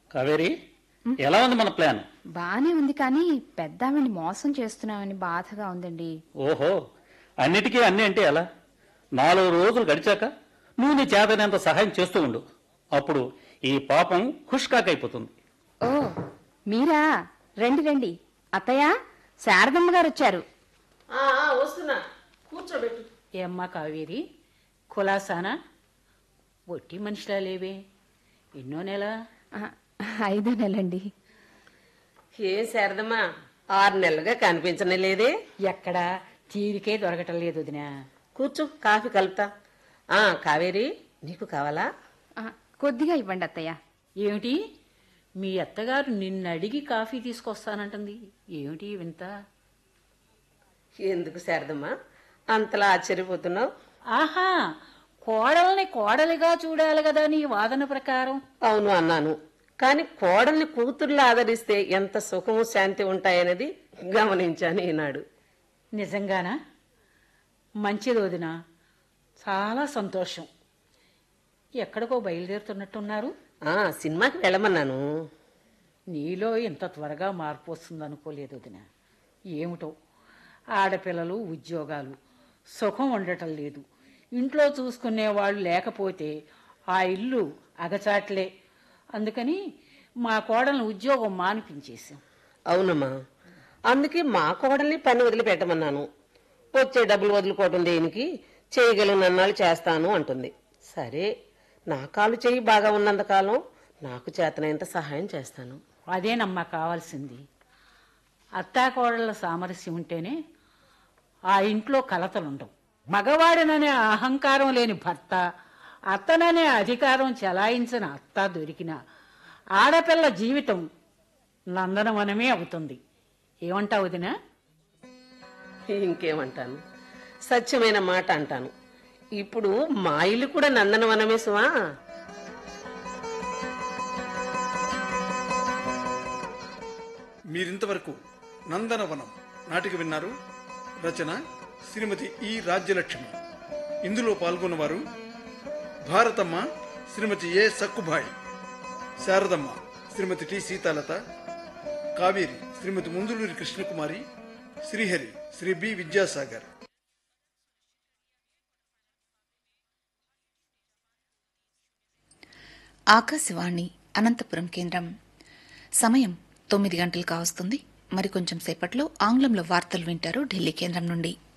కావేరి ఎలా ఉంది మన ప్లాన్ బానే ఉంది కానీ పెద్దావిని మోసం చేస్తున్నామని బాధగా ఉందండి ఓహో అన్నిటికీ అన్ని అంటే ఎలా నాలుగు రోజులు గడిచాక నువ్వు నీ చేతనంత సహాయం చేస్తూ ఉండు అప్పుడు ఈ పాపం ఖుష్కాకైపోతుంది ఓ మీరా రండి రండి అత్తయ్య శారదమ్మ గారు వచ్చారు ఆ, ఆ, వస్తున్నా కూర్చోబెట్టు ఏమ్మా కావేరి కులాసానా ఒట్టి మనిషిలా లేవే ఎన్నో నెల ఆ, ఐదో నెలండి ఏం శారదమ్మా ఆరు నెలలుగా కనిపించనే లేదే ఎక్కడా తీరికే దొరకటం లేదు వదినా కూర్చో కాఫీ కలుపుతా ఆ కావేరి నీకు కావాలా ఆ, కొద్దిగా ఇవ్వండి అత్తయ్య ఏమిటి మీ అత్తగారు నిన్ను అడిగి కాఫీ తీసుకొస్తానంటుంది ఏమిటి ఈ వింత ఎందుకు శారదమ్మా అంతలా ఆశ్చర్యపోతున్నావు ఆహా కోడల్ని కోడలిగా చూడాలి కదా నీ వాదన ప్రకారం అవును అన్నాను కానీ కోడల్ని కూతుర్లు ఆదరిస్తే ఎంత సుఖము శాంతి ఉంటాయనేది గమనించాను ఈనాడు నిజంగానా మంచిది వదిన చాలా సంతోషం ఎక్కడికో బయలుదేరుతున్నట్టున్నారు ఆ సినిమాకి వెళ్ళమన్నాను నీలో ఇంత త్వరగా మార్పు వస్తుంది అనుకోలేదు వదిన ఏమిటో ఆడపిల్లలు ఉద్యోగాలు సుఖం ఉండటం లేదు ఇంట్లో చూసుకునే వాళ్ళు లేకపోతే ఆ ఇల్లు అగచాట్లే అందుకని మా కోడలను ఉద్యోగం మానిపించేశాం అవునమ్మా అందుకే మా కోడల్ని పని వదిలిపెట్టమన్నాను వచ్చే డబ్బులు వదులుకోవటం దేనికి చేయగలిగినన్నాళ్ళు చేస్తాను అంటుంది సరే నా కాలు చెయ్యి బాగా ఉన్నంతకాలం నాకు చేతనైనంత సహాయం చేస్తాను అదేనమ్మా కావాల్సింది అత్తాకోడళ్ళ సామరస్యం ఉంటేనే ఆ ఇంట్లో కలతలుండవు మగవాడిననే అహంకారం లేని భర్త అత్తననే అధికారం చెలాయించిన అత్త దొరికిన ఆడపిల్ల జీవితం నందనవనమే అవుతుంది ఏమంటావు వదినా ఇంకేమంటాను సత్యమైన మాట అంటాను ఇప్పుడు మా ఇల్లు కూడా నందనవనమే సుమా మీరింతవరకు నందనవనం నాటిక విన్నారు రచన శ్రీమతి ఈ రాజ్యలక్ష్మి ఇందులో పాల్గొన్నవారు Bharatamma Shrimati A Sakkubai Saradamma Shrimati T Seethalatha Kaveri Shrimati Mundluri Krishnakumari Srihari Shri B Vidyasagar Akashvani Anantapuram కేంద్రం సమయం తొమ్మిది గంటలు కావస్తుంది మరికొంచెం సేపట్లో ఆంగ్లంలో వార్తలు వింటారు ఢిల్లీ కేంద్రం నుండి